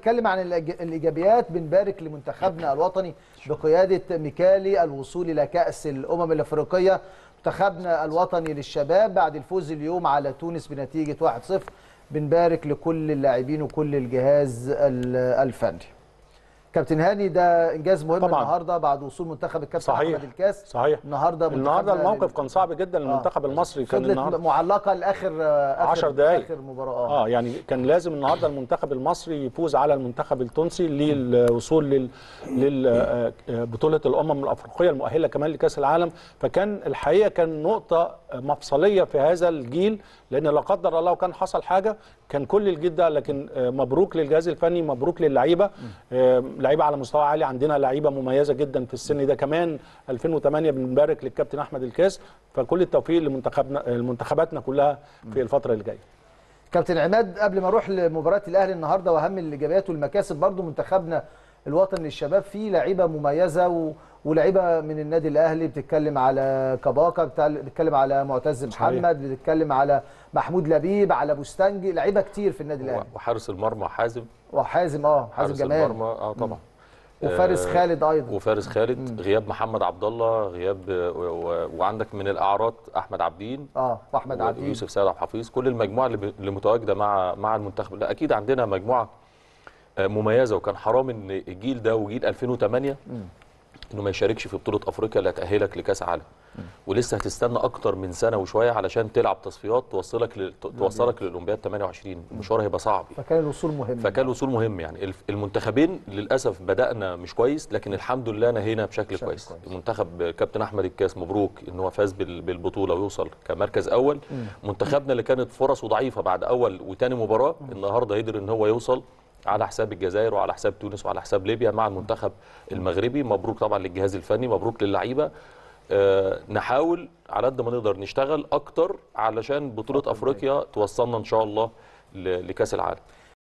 بنتكلم عن الإيج- الايجابيات بنبارك لمنتخبنا الوطني بقياده ميكالي الوصول الى كاس الامم الافريقيه منتخبنا الوطني للشباب بعد الفوز اليوم على تونس بنتيجه 1-0 بنبارك لكل اللاعبين وكل الجهاز ال- الفني كابتن هاني ده انجاز مهم طبعاً. النهارده بعد وصول منتخب الكابتن صحيح. احمد الكاس صحيح النهارده النهارده منتخبنا الموقف كان صعب جدا للمنتخب المصري كان فضلت النهارده معلقه لاخر اخر 10 دقايق. اخر مباراه اه يعني كان لازم النهارده المنتخب المصري يفوز على المنتخب التونسي للوصول لل لبطوله الامم الافريقيه المؤهله كمان لكاس العالم فكان الحقيقه كان نقطه مفصليه في هذا الجيل لان لا قدر الله كان حصل حاجه كان كل الجيل ده لكن آه، مبروك للجهاز الفني مبروك للعيبه آه، لعيبه على مستوى عالي عندنا لعيبه مميزه جدا في السن ده كمان 2008 بنبارك للكابتن احمد الكاس فكل التوفيق لمنتخبنا المنتخباتنا كلها في الفتره اللي جايه كابتن عماد قبل ما اروح لمباراه الاهلي النهارده واهم الايجابيات والمكاسب برضو منتخبنا الوطني للشباب فيه لعيبه مميزه و... ولعيبه من النادي الاهلي بتتكلم على كباكا بتاع- بتتكلم على معتز محمد بتتكلم على محمود لبيب على بوستنجي لعيبه كتير في النادي الاهلي وحارس المرمى حازم وحازم اه حازم حارس جمال المرمى اه طبعا وفارس آه، خالد ايضا وفارس خالد غياب محمد عبد الله غياب آه، و- و- وعندك من الاعراض احمد عبدين اه واحمد عبدين ويوسف سيد عبد الحفيظ كل المجموعه اللي ب- اللي متواجده مع مع المنتخب لا اكيد عندنا مجموعه آه، مميزه وكان حرام ان الجيل ده وجيل 2008 انه ما يشاركش في بطوله افريقيا اللي هتاهلك لكاس عالم ولسه هتستنى اكتر من سنه وشويه علشان تلعب تصفيات توصلك لل... توصلك للاولمبياد 28 المشوار هيبقى صعب فكان الوصول مهم فكان الوصول مهم يعني الف- المنتخبين للاسف بدانا مش كويس لكن الحمد لله نهينا بشكل بشكل كويس كويس. المنتخب كابتن احمد الكاس مبروك ان هو فاز بال- بالبطوله ويوصل كمركز اول منتخبنا اللي كانت فرصه ضعيفه بعد اول وتاني مباراه النهارده قدر ان هو يوصل على حساب الجزائر وعلى حساب تونس وعلى حساب ليبيا مع المنتخب المغربي مبروك طبعا للجهاز الفني مبروك للعيبه آه نحاول على قد ما نقدر نشتغل اكتر علشان بطوله افريقيا توصلنا ان شاء الله ل- لكاس العالم